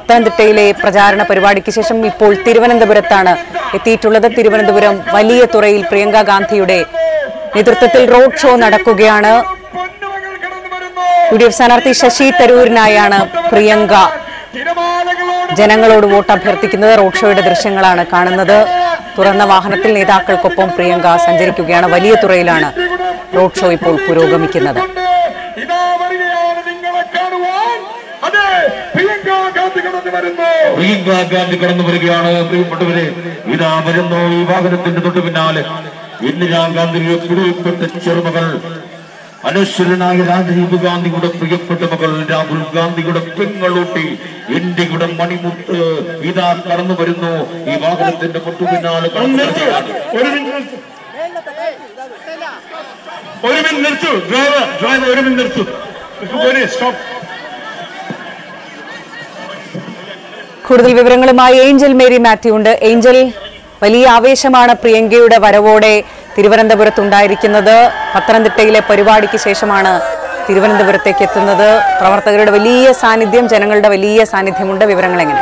പത്തനംതിട്ടയിലെ പ്രചാരണ പരിപാടിക്ക് ശേഷം ഇപ്പോൾ തിരുവനന്തപുരത്താണ് എത്തിയിട്ടുള്ളത് തിരുവനന്തപുരം വലിയ തുറയിൽ പ്രിയങ്ക ഗാന്ധിയുടെ നേതൃത്വത്തിൽ റോഡ് ഷോ നടക്കുകയാണ് പൊന്നുമകൾ കടന്നു വരുന്നു യു ഡി എഫ് സ്ഥാനാർത്ഥി ശശി തരൂരിനായാണ് പ്രിയങ്ക തിരമാലകളോട് ജനങ്ങളോട് വോട്ട് അഭ്യർത്ഥിക്കുന്നത് റോഡ് ഷോയുടെ ദൃശ്യങ്ങളാണ് കാണുന്നത് തുറന്ന വാഹനത്തിൽ നേതാക്കൾക്കൊപ്പം പ്രിയങ്ക സഞ്ചരിക്കുകയാണ് വലിയ തുറയിലാണ് റോഡ് ഷോ ഇപ്പോൾ പുരോഗമിക്കുന്നത് ഇതാ വരികയാണ് നിങ്ങളെ കാണുവാൻ അതെ പ്രിയങ്ക ഗാന്ധി കടന്നു വരുന്നു പ്രിയങ്ക ഗാന്ധി കടന്നു വരികയാണ് പ്രിയപ്പെട്ടവരെ ഇതാ വരുന്നു ഈ വാഹനത്തിന്റെ തൊട്ടു പിന്നാലെ ഇന്ദിരാഗാന്ധിയുടെ പ്രിയപ്പെട്ട ചെറുമകൾ അനശ്വരനായ രാജീവ് ഗാന്ധിയുടെ പ്രിയപ്പെട്ട മകൾ രാഹുൽ ഗാന്ധിയുടെ പെങ്ങളൂട്ടി ഇന്ത്യയുടെ മണിമുത്ത് ഇതാ കടന്നു വരുന്നു ഈ വാഹനത്തിന്റെ തൊട്ടു പിന്നാലെ കടന്നു വരികയാണ് ഒരു മിനിറ്റ് ഒരു മിനിറ്റ് നിർത്തു ഡ്രൈവർ ഡ്രൈവർ ഒരു മിനിറ്റ് നിർത്തു സ്റ്റോപ്പ് കൂടുതൽ വിവരങ്ങളുമായി ഏഞ്ചൽ മേരി മാത്യു ഉണ്ട് ഏഞ്ചൽ വലിയ ആവേശമാണ് പ്രിയങ്കയുടെ വരവോടെ തിരുവനന്തപുരത്തുണ്ടായിരിക്കുന്നത് പത്തനംതിട്ടയിലെ പരിപാടിക്ക് ശേഷമാണ് തിരുവനന്തപുരത്തേക്ക് എത്തുന്നത് പ്രവർത്തകരുടെ വലിയ സാന്നിധ്യം ജനങ്ങളുടെ വലിയ സാന്നിധ്യമുണ്ട് വിവരങ്ങൾ എങ്ങനെ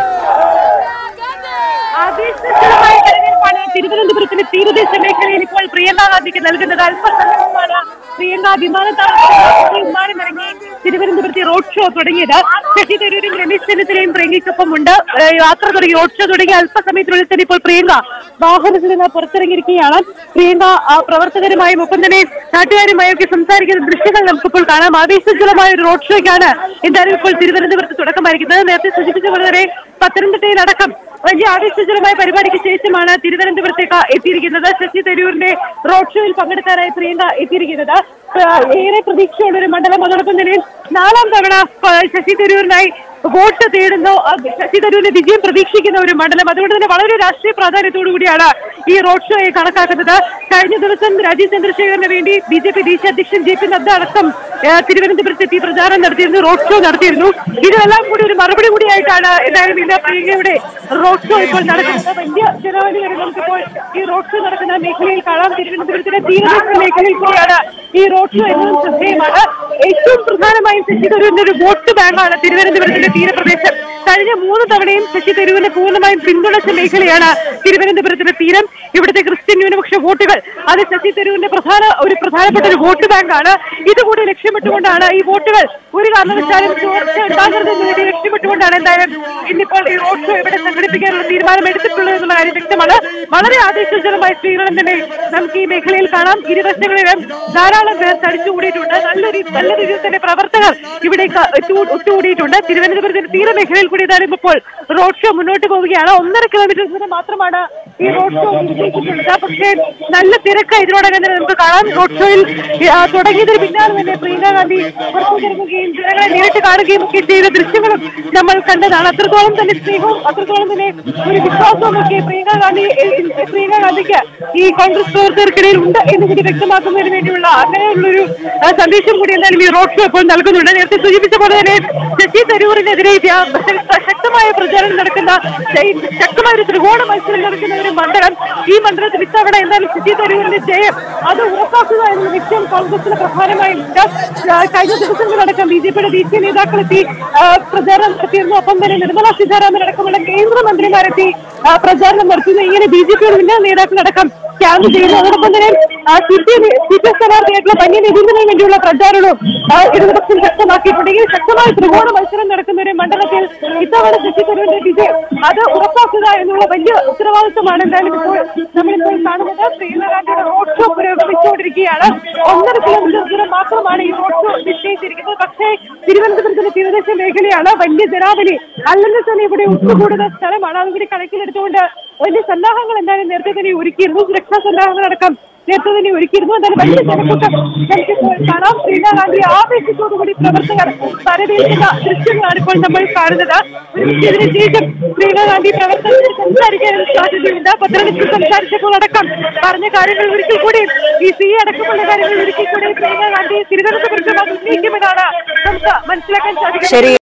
ആവേശകരമായ തെരഞ്ഞെടുപ്പാണ് തിരുവനന്തപുരത്തിന്റെ തീരദേശ മേഖലയിൽ ഇപ്പോൾ പ്രിയങ്ക ഗാന്ധിക്ക് നൽകുന്നത് അല്പസമയമാണ് പ്രിയങ്ക വിമാനത്താവളത്തിൽ വിമാനം ഇറങ്ങി തിരുവനന്തപുരത്തെ റോഡ് ഷോ തുടങ്ങിയത് ശശി തരൂരും രമേശ് ചെന്നിത്തലയും പ്രിയങ്കയ്ക്കൊപ്പം ഉണ്ട് ഏഹ് യാത്ര തുടങ്ങി റോഡ് ഷോ തുടങ്ങി അല്പസമയത്തിനുള്ളിൽ തന്നെ ഇപ്പോൾ പ്രിയങ്ക വാഹനത്തിൽ നിന്ന് പുറത്തിറങ്ങിയിരിക്കുകയാണ് പ്രിയങ്ക ആ, പ്രവർത്തകരുമായും ഒപ്പം തന്നെ നാട്ടുകാരുമായും ഒക്കെ സംസാരിക്കുന്ന ദൃശ്യങ്ങൾ നമുക്കിപ്പോൾ കാണാം ആവേശജലമായ ഒരു റോഡ് ഷോയ്ക്കാണ് എന്തായാലും ഇപ്പോൾ തിരുവനന്തപുരത്ത് തുടക്കമായിരിക്കുന്നത് നേരത്തെ സൂചിപ്പിച്ച പോലെ തന്നെ പത്തനംതിട്ടയിലടക്കം വലിയ ആവേശജനമായ പരിപാടിക്ക് ശേഷമാണ് തിരുവനന്തപുരത്തേക്ക് എത്തിയിരിക്കുന്നത് ശശി തരൂരിന്റെ റോഡ് ഷോയിൽ പങ്കെടുക്കാനായി പ്രിയങ്ക എത്തിയിരിക്കുന്നത് ആ, ഏറെ പ്രതീക്ഷയുള്ള ഒരു മണ്ഡലം അതോടൊപ്പം തന്നെ നാലാം തവണ ആ, ശശി തരൂരിനായി വോട്ട് തേടുന്നു ആ, ശശി തരൂരിന്റെ വിജയം പ്രതീക്ഷിക്കുന്ന ഒരു മണ്ഡലം അതുകൊണ്ട് തന്നെ വളരെ രാഷ്ട്രീയ പ്രാധാന്യത്തോടു കൂടിയാണ് ഈ റോഡ് ഷോയെ കണക്കാക്കുന്നത് കഴിഞ്ഞ ദിവസം രാജീവ് ചന്ദ്രശേഖരന് വേണ്ടി ബി ജെ പി ദേശീയ അധ്യക്ഷൻ ജെ പി നദ്ദ അടക്കം ആ, തിരുവനന്തപുരത്തെത്തി പ്രചാരണം നടത്തിയിരുന്നു റോഡ് ഷോ നടത്തിയിരുന്നു ഇതിനെല്ലാം കൂടി ഒരു മറുപടി കൂടിയായിട്ടാണ് എന്തായാലും ഇന്ന് പ്രിയങ്കയുടെ റോഡ് ഷോ ഇപ്പോൾ നടക്കുന്നത് വലിയ ജനവധി വരെ നമുക്കിപ്പോൾ ഈ റോഡ് ഷോ നടക്കുന്ന മേഖലയിൽ കാണാം തിരുവനന്തപുരത്തിന്റെ തീരദേശ മേഖലയിൽ കൂടിയാണ് ഈ റോഡ് ഷോ എന്നതും ശ്രദ്ധേയമാണ് ഏറ്റവും പ്രധാനമായും ശശി തരൂരിന്റെ ഒരു വോട്ട് ബാങ്കാണ് തിരുവനന്തപുരത്തിന്റെ തീരപ്രദേശം കഴിഞ്ഞ മൂന്ന് തവണയും ശശി തരൂരിനെ പൂർണ്ണമായും പിന്തുണച്ച മേഖലയാണ് തിരുവനന്തപുരത്തിന്റെ തീരം ഇവിടുത്തെ ക്രിസ്ത്യൻ ന്യൂനപക്ഷ വോട്ടുകൾ അത് ശശി തരൂരിന്റെ പ്രധാന ഒരു പ്രധാനപ്പെട്ട ഒരു വോട്ട് ബാങ്കാണ് ഇതുകൂടി ലക്ഷ്യമിട്ടുകൊണ്ടാണ് ഈ വോട്ടുകൾ ഒരു കാരണവശാലും ചോർച്ച ഉണ്ടാകരുതെന്ന് വേണ്ടി ലക്ഷ്യമിട്ടുകൊണ്ടാണ് എന്തായാലും ഇന്നിപ്പോൾ ഈ റോഡ് ഷോ ഇവിടെ സംഘടിപ്പിക്കാനുള്ള തീരുമാനം എടുത്തിട്ടുള്ളത് എന്നുള്ള കാര്യം വ്യക്തമാണ് വളരെ ആവേശജനമായ സ്വീകരണം തന്നെ നമുക്ക് ഈ മേഖലയിൽ കാണാം ഇരുവശങ്ങളിലും ധാരാളം പേർ തടിച്ചുകൂടിയിട്ടുണ്ട് നല്ലൊരു നല്ല രീതിയിൽ തന്നെ പ്രവർത്തകർ ഇവിടേക്ക് എത്തു- ഒത്തുകൂടിയിട്ടുണ്ട് തിരുവനന്തപുരത്തിന്റെ തീരമേഖലയിൽ കൂടി ഏതായാലും ഇപ്പോൾ റോഡ് ഷോ മുന്നോട്ട് പോവുകയാണ് ഒന്നര കിലോമീറ്റർ ദൂരം മാത്രമാണ് ഈ റോഡ് ഷോ നിശ്ചയിച്ചിട്ടുള്ളത് പക്ഷേ നല്ല തിരക്ക് ഇതിനോടകം തന്നെ നമുക്ക് കാണാം റോഡ് ഷോയിൽ ആ, തുടങ്ങിയതിന് പിന്നാലെ തന്നെ പ്രിയങ്ക ഗാന്ധി പുറത്തുതിറങ്ങുകയും ജനങ്ങളെ നേരിട്ട് കാണുകയും ഒക്കെ ചെയ്ത ദൃശ്യങ്ങളും നമ്മൾ കണ്ടതാണ് അത്രത്തോളം തന്നെ സ്നേഹവും അത്രത്തോളം തന്നെ ഒരു വിശ്വാസവും ഒക്കെ പ്രിയങ്ക ഗാന്ധി ഏ, ഏ, പ്രിയങ്ക ഗാന്ധിക്ക് ഈ കോൺഗ്രസ് പ്രവർത്തകർക്കിടയിൽ ഉണ്ട് എന്ന് കൂടി വ്യക്തമാക്കുന്നതിന് വേണ്ടിയുള്ള അങ്ങനെയുള്ളൊരു ആ, സന്ദേശം കൂടി എന്തായാലും ഈ റോഡ് ഷോ ഇപ്പോൾ നൽകുന്നുണ്ട് നേരത്തെ സൂചിപ്പിച്ച പോലെ തന്നെ ശശി തരൂരിനെതിരെ വ്യാ- ശക്തമായ പ്രചാരണം നടക്കുന്ന ഈ ശക്തമായ ഒരു ത്രികോണ മത്സരം നടക്കുന്ന ഒരു മണ്ഡലം ഈ മണ്ഡലത്തിൽ ഇത്തവണ എന്തായാലും ശശി തരൂരിന്റെ ജയം അത് ഉറപ്പാക്കുക എന്നുള്ള ലക്ഷ്യം കോൺഗ്രസിന് പ്രധാനമായും ഉണ്ട് ആ, കഴിഞ്ഞ ദിവസങ്ങളടക്കം ബി ജെ പിയുടെ ദേശീയ നേതാക്കളെത്തി ആ, പ്രചാരണം നടത്തിയിരുന്നു ഒപ്പം തന്നെ നിർമ്മലാ സീതാരാമൻ അടക്കമുള്ള കേന്ദ്രമന്ത്രിമാരെത്തി ആ, പ്രചാരണം നടത്തുന്നു ഇങ്ങനെ ബി ജെ പിയുടെ ഉന്നത നേതാക്കളടക്കം ക്യാമ്പ് ചെയ്യുന്നു അതോടൊപ്പം തന്നെ C P C P M സ്ഥാനാർത്ഥിയായിട്ടുള്ള പന്യ നിതിന്തിനു വേണ്ടിയുള്ള പ്രചാരണവും ആ, ഇടതുപക്ഷം ശക്തമാക്കിയിട്ടുണ്ടെങ്കിൽ ശക്തമായ ത്രികോണ മത്സരം നടക്കുന്ന ഒരു മണ്ഡലത്തിൽ ഇത്തവണ ശശി തരൂരിന്റെ വിജയം അത് ഉറപ്പാക്കുക എന്നുള്ള വലിയ ഉത്തരവാദിത്വമാണ് എന്തായാലും ഇപ്പോൾ നമ്മളിപ്പോൾ കാണുന്നത് പ്രിയങ്ക ഗാന്ധിയുടെ റോഡ് ഷോ പുരോഗമിച്ചുകൊണ്ടിരിക്കുകയാണ് ഒന്നര കിലോമീറ്റർ ദൂരം മാത്രമാണ് ഈ റോഡ് ഷോ നിശ്ചയിച്ചിരിക്കുന്നത് പക്ഷേ തിരുവനന്തപുരത്തിന്റെ തീരദേശ മേഖലയാണ് വലിയ ജനാവലി അല്ലെങ്കിൽ തന്നെ ഇവിടെ ഒത്തുകൂടുന്ന സ്ഥലമാണ് അതുകൂടി കണക്കിലെടുത്തുകൊണ്ട് വലിയ സന്നാഹങ്ങൾ എന്തായാലും നേരത്തെ തന്നെ ഒരുക്കിയിരുന്നു സുരക്ഷാ സന്നാഹങ്ങളടക്കം നേരത്തെ തന്നെ ഒരുക്കിയിരുന്നു എന്തായാലും വലിയ ജനക്കൂട്ടം നമുക്കിപ്പോൾ കാണാം പ്രിയങ്ക ഗാന്ധി ആവേശത്തോടുകൂടി പ്രവർത്തകർ വരവേൽക്കുന്ന ദൃശ്യങ്ങളാണ് ഇപ്പോൾ നമ്മൾ കാണുന്നത് ഇതിനു ശേഷം പ്രിയങ്ക ഗാന്ധി പ്രവർത്തകർ സംസാരിക്കാൻ സാധ്യതയുണ്ട് പത്തനംതിട്ട സംസാരിച്ചപ്പോൾ അടക്കം പറഞ്ഞ കാര്യങ്ങൾ ഒരിക്കൽ കൂടി ഈ സി അടക്കമുള്ള കാര്യങ്ങൾ ഒരിക്കൽ കൂടി പ്രിയങ്ക ഗാന്ധി തിരുവനന്തപുരത്ത് ഉന്നയിക്കുമെന്നാണ് നമുക്ക് മനസ്സിലാക്കാൻ സാധിക്കുന്നത് ശരി